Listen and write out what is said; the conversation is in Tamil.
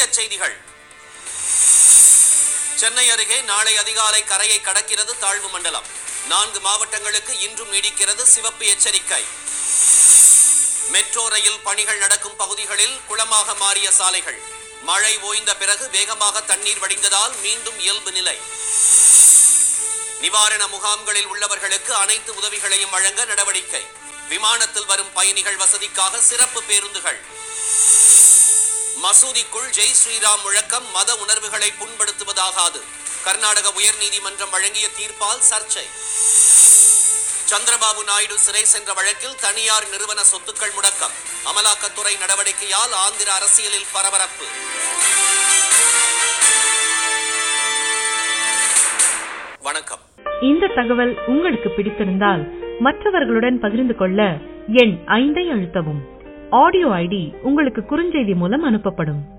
தமிழகச் செய்திகள் சென்னை அருகே நாளை அதிகாலை கரையை கடக்கிறது தாழ்வு மண்டலம் நான்கு மாவட்டங்களுக்கு இன்றும் நீடிக்கிறது சிவப்பு எச்சரிக்கை மெட்ரோ ரயில் பணிகள் நடக்கும் பகுதிகளில் குளமாக மாறிய சாலைகள் மழை ஓய்ந்த பிறகு வேகமாக தண்ணீர் வடிந்ததால் மீண்டும் இயல்பு நிலை நிவாரண முகாம்களில் உள்ளவர்களுக்கு அனைத்து உதவிகளையும் வழங்க நடவடிக்கை விமானத்தில் வரும் பயணிகள் வசதிக்காக சிறப்பு பேருந்துகள் மசூதிக்குள் ஜெய் ஸ்ரீராம் முழக்கம் மத உணர்வுகளை புண்படுத்துவதாகாது கர்நாடக உயர்நீதிமன்றம் வழங்கிய தீர்ப்பால் சர்ச்சை சந்திரபாபு நாயுடு சிறை சென்ற வழக்கில் தனியார் நிறுவன சொத்துக்கள் முடக்கம் அமலாக்கத்துறை நடவடிக்கையால் ஆந்திர அரசியலில் பரபரப்பு வணக்கம் இந்த தகவல் உங்களுக்கு பிடித்திருந்தால் மற்றவர்களுடன் பகிர்ந்து கொள்ள எண் ஐந்தை அழுத்தவும் ஆடியோ ஐடி உங்களுக்கு குறுஞ்செய்தி மூலம் அனுப்பப்படும்